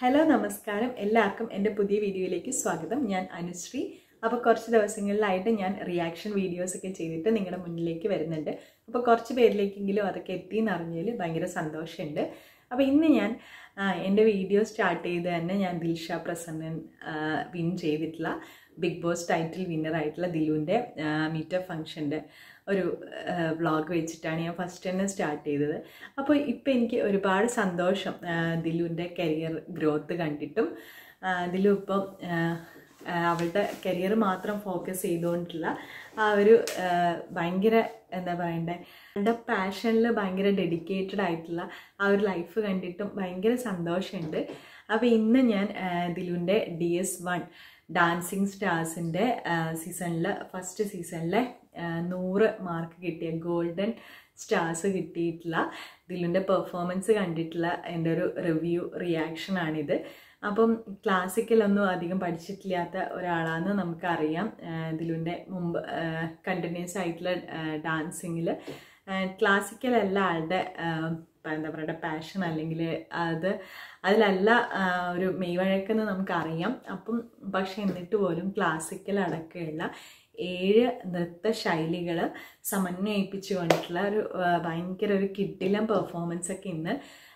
hello നമസ്കാരം എല്ലാവർക്കും എൻ്റെ പുതിയ വീഡിയോയിലേക്ക് സ്വാഗതം ഞാൻ അനുശ്രീ അപ്പോൾ കുറച്ച് ദിവസങ്ങളിലായിട്ട് ഞാൻ റിയാക്ഷൻ വീഡിയോസ് ഒക്കെ ചെയ്തിട്ട് നിങ്ങളുടെ മുന്നിലേക്ക് വരുന്നുണ്ട് അപ്പോൾ കുറച്ച് പേരിലേക്കെങ്കിലും അതൊക്കെ എത്തി എന്ന് അറിഞ്ഞതിൽ ഭയങ്കര സന്തോഷമുണ്ട് അപ്പോൾ ഇന്ന് ഞാൻ ആ, എൻ്റെ വീഡിയോ സ്റ്റാർട്ട് ചെയ്ത് തന്നെ ഞാൻ ദിൽഷ പ്രസന്നൻ വിൻ ചെയ്തിട്ടുള്ള ബിഗ് ബോസ് ടൈറ്റിൽ വിന്നർ ആയിട്ടുള്ള ദിലുവിൻ്റെ മീറ്റപ്പ് ഫംഗ്ഷൻ്റെ ഒരു വ്ളോഗ് വെച്ചിട്ടാണ് ഞാൻ ഫസ്റ്റ് തന്നെ സ്റ്റാർട്ട് ചെയ്തത് അപ്പോൾ ഇപ്പോൾ എനിക്ക് ഒരുപാട് സന്തോഷം ആ, ദിലുവിൻ്റെ കരിയർ ഗ്രോത്ത് കണ്ടിട്ടും ആ, ദിലു ഇപ്പം ആ, ആ, അവളുടെ കരിയർ മാത്രം ഫോക്കസ് ചെയ്തുകൊണ്ടുള്ള ആ ഒരു ആ, ഭയങ്കര എന്താ പറയണ്ടേ അവളുടെ പാഷനിൽ ഭയങ്കര ഡെഡിക്കേറ്റഡ് ആയിട്ടുള്ള ആ ഒരു ലൈഫ് കണ്ടിട്ടും ഭയങ്കര സന്തോഷമുണ്ട് അപ്പോൾ ഇന്ന് ഞാൻ ആ, ദിലുവിൻ്റെ ഡി എസ് വൺ ഡാൻസിങ് സ്റ്റാർസിൻ്റെ സീസണിൽ ഫസ്റ്റ് സീസണിലെ നൂറ് മാർക്ക് കിട്ടിയ ഗോൾഡൻ സ്റ്റാർസ് കിട്ടിയിട്ടുള്ള ദിലുവിൻ്റെ പെർഫോമൻസ് കണ്ടിട്ടുള്ള എൻ്റെ ഒരു റിവ്യൂ റിയാക്ഷനാണിത് അപ്പം ക്ലാസിക്കലൊന്നും അധികം പഠിച്ചിട്ടില്ലാത്ത ഒരാളാണെന്ന് നമുക്കറിയാം ദിലുവിൻ്റെ മുമ്പ് കണ്ടിന്യൂസ് ആയിട്ടുള്ള ഡാൻസിങ്ങിൽ ക്ലാസിക്കൽ അല്ല ആളുടെ ആ, ഇപ്പം എന്താ പറയുക പാഷൻ അല്ലെങ്കിൽ അത് അതിലല്ല ആ, ഒരു മെയ്വഴക്കെന്ന് നമുക്കറിയാം അപ്പം പക്ഷെ എന്നിട്ട് പോലും ക്ലാസിക്കൽ അടക്കമുള്ള ഏഴ് നൃത്ത ശൈലികൾ സമന്വയിപ്പിച്ചുകൊണ്ടുള്ള ഒരു ആ, ഭയങ്കര ഒരു കിഡിലം പെർഫോമൻസ് ഒക്കെ ഇന്ന്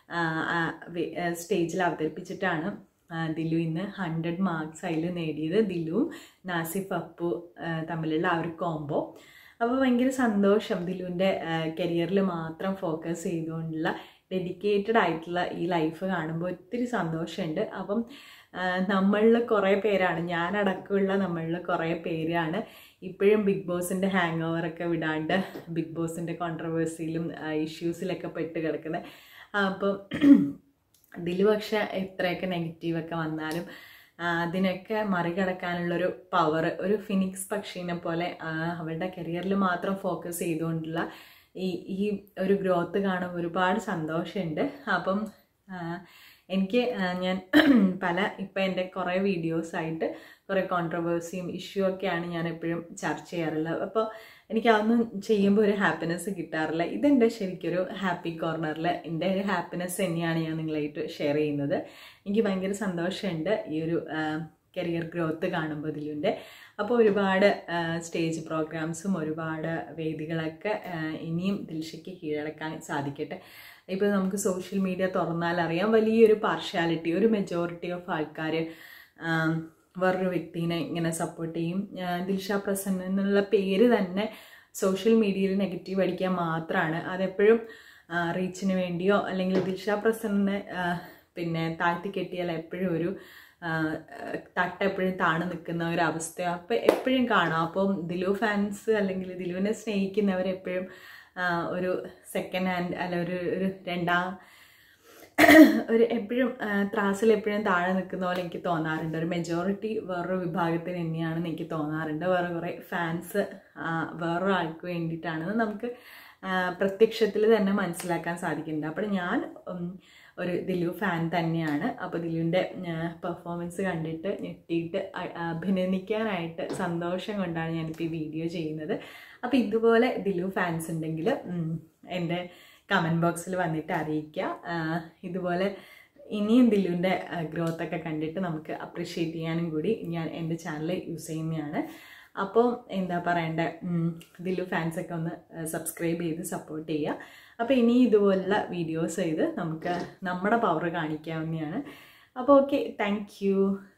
സ്റ്റേജിൽ അവതരിപ്പിച്ചിട്ടാണ് ആ, ദിലു ഇന്ന് ഹൺഡ്രഡ് മാർക്സ് അതിൽ നേടിയത് ദിലുവും നാസിഫ് അപ്പു ആ, തമ്മിലുള്ള ആ ഒരു കോംബോ അപ്പോൾ ഭയങ്കര സന്തോഷം ദിലുവിൻ്റെ കരിയറിൽ മാത്രം ഫോക്കസ് ചെയ്തുകൊണ്ടുള്ള ഡെഡിക്കേറ്റഡ് ആയിട്ടുള്ള ഈ ലൈഫ് കാണുമ്പോൾ ഒത്തിരി സന്തോഷമുണ്ട് അപ്പം നമ്മളിൽ കുറേ പേരാണ് ഞാനടക്കമുള്ള നമ്മളിൽ കുറേ പേരാണ് ഇപ്പോഴും ബിഗ് ബോസിൻ്റെ ഹാങ് ഓവറൊക്കെ വിടാണ്ട് ബിഗ് ബോസിൻ്റെ കോൺട്രവേഴ്സിയിലും ഇഷ്യൂസിലൊക്കെ പെട്ട് കിടക്കുന്നത് അപ്പം ഇതിൽ പക്ഷെ എത്രയൊക്കെ നെഗറ്റീവൊക്കെ വന്നാലും ആ, അതിനൊക്കെ മറികടക്കാനുള്ളൊരു പവർ ഒരു ഫിനിക്സ് പക്ഷീനെ പോലെ ആ, അവളുടെ കരിയറിൽ മാത്രം ഫോക്കസ് ചെയ്തുകൊണ്ടുള്ള ഈ ഈ ഒരു ഗ്രോത്ത് കാണുമ്പോൾ ഒരുപാട് സന്തോഷമുണ്ട് അപ്പം ആ, എനിക്ക് ആ, ഞാൻ പല ഇപ്പം എൻ്റെ കുറേ വീഡിയോസായിട്ട് കുറേ കോൺട്രവേഴ്സിയും ഇഷ്യൂ ഒക്കെയാണ് ഞാൻ എപ്പോഴും ചർച്ച ചെയ്യാറുള്ളത് അപ്പോൾ എനിക്ക് അതൊന്നും ചെയ്യുമ്പോൾ ഒരു ഹാപ്പിനെസ് കിട്ടാറില്ല ഇതെൻ്റെ ശരിക്കൊരു ഹാപ്പി കോർണറിൽ എൻ്റെ ഒരു ഹാപ്പിനെസ് തന്നെയാണ് ഞാൻ നിങ്ങളായിട്ട് ഷെയർ ചെയ്യുന്നത് എനിക്ക് ഭയങ്കര സന്തോഷമുണ്ട് ഈ ഒരു കരിയർ ഗ്രോത്ത് കാണുമ്പോൾ ഇതിലുണ്ട് അപ്പോൾ ഒരുപാട് സ്റ്റേജ് പ്രോഗ്രാംസും ഒരുപാട് വേദികളൊക്കെ ആ, ഇനിയും ദിൽഷയ്ക്ക് കീഴടക്കാൻ സാധിക്കട്ടെ ഇപ്പോൾ നമുക്ക് സോഷ്യൽ മീഡിയ തുറന്നാൽ അറിയാം വലിയൊരു പാർഷ്യാലിറ്റി ഒരു മെജോറിറ്റി ഓഫ് ആൾക്കാർ വേറൊരു വ്യക്തിനെ ഇങ്ങനെ സപ്പോർട്ട് ചെയ്യും ആ, ദിൽഷ പ്രസन्न എന്നുള്ള പേര് തന്നെ സോഷ്യൽ മീഡിയയിൽ നെഗറ്റീവ് അടിക്കാൻ മാത്രമാണ് അതെപ്പോഴും റീച്ചിന് വേണ്ടിയോ അല്ലെങ്കിൽ ദിൽഷ പ്രസന്നെ ആ, പിന്നെ താഴ്ത്തി കെട്ടിയാൽ എപ്പോഴും ഒരു ആ, തട്ട് എപ്പോഴും താണു നിൽക്കുന്ന ഒരു അവസ്ഥ അപ്പം എപ്പോഴും കാണാം അപ്പം ദിലു ഫാൻസ് അല്ലെങ്കിൽ ദിലുവിനെ സ്നേഹിക്കുന്നവരെപ്പോഴും ആ, ഒരു സെക്കൻഡ് ഹാൻഡ് അല്ല ഒരു ഒരു രണ്ടാം ഒരു എപ്പോഴും ത്രാസിൽ എപ്പോഴും താഴെ നിൽക്കുന്ന പോലെ എനിക്ക് തോന്നാറുണ്ട് ഒരു മെജോറിറ്റി വേറൊരു വിഭാഗത്തിന് തന്നെയാണെന്ന് എനിക്ക് തോന്നാറുണ്ട് വേറെ കുറേ ഫാൻസ് വേറൊരു ആൾക്ക് വേണ്ടിയിട്ടാണെന്ന് നമുക്ക് ആ, പ്രത്യക്ഷത്തിൽ തന്നെ മനസ്സിലാക്കാൻ സാധിക്കുന്നുണ്ട് അപ്പോൾ ഞാൻ ഉം, ഒരു ദിലു ഫാൻ തന്നെയാണ് അപ്പോൾ ദിലുവിൻ്റെ പെർഫോമൻസ് കണ്ടിട്ട് ഞെട്ടിയിട്ട് അ- അഭിനന്ദിക്കാനായിട്ട് സന്തോഷം കൊണ്ടാണ് ഞാനിപ്പോൾ ഈ വീഡിയോ ചെയ്യുന്നത് അപ്പോൾ ഇതുപോലെ ദിലു ഫാൻസ് ഉണ്ടെങ്കിൽ ഉം, എൻ്റെ കമൻറ്റ് ബോക്സിൽ വന്നിട്ട് അറിയിക്കുക ആ, ഇതുപോലെ ഇനിയും ദിലുവിൻ്റെ ഗ്രോത്ത് ഒക്കെ കണ്ടിട്ട് നമുക്ക് അപ്രിഷ്യേറ്റ് ചെയ്യാനും കൂടി ഞാൻ എൻ്റെ ചാനൽ യൂസ് ചെയ്യുന്നതാണ് അപ്പോൾ എന്താ പറയണ്ടേ ഉം, ദിലു ഫാൻസൊക്കെ ഒന്ന് സബ്സ്ക്രൈബ് ചെയ്ത് സപ്പോർട്ട് ചെയ്യുക അപ്പോൾ ഇനി ഇതുപോലുള്ള വീഡിയോസ് ചെയ്ത് നമുക്ക് നമ്മുടെ പവർ കാണിക്കാവുന്നതാണ് അപ്പോൾ ഓക്കെ താങ്ക് യു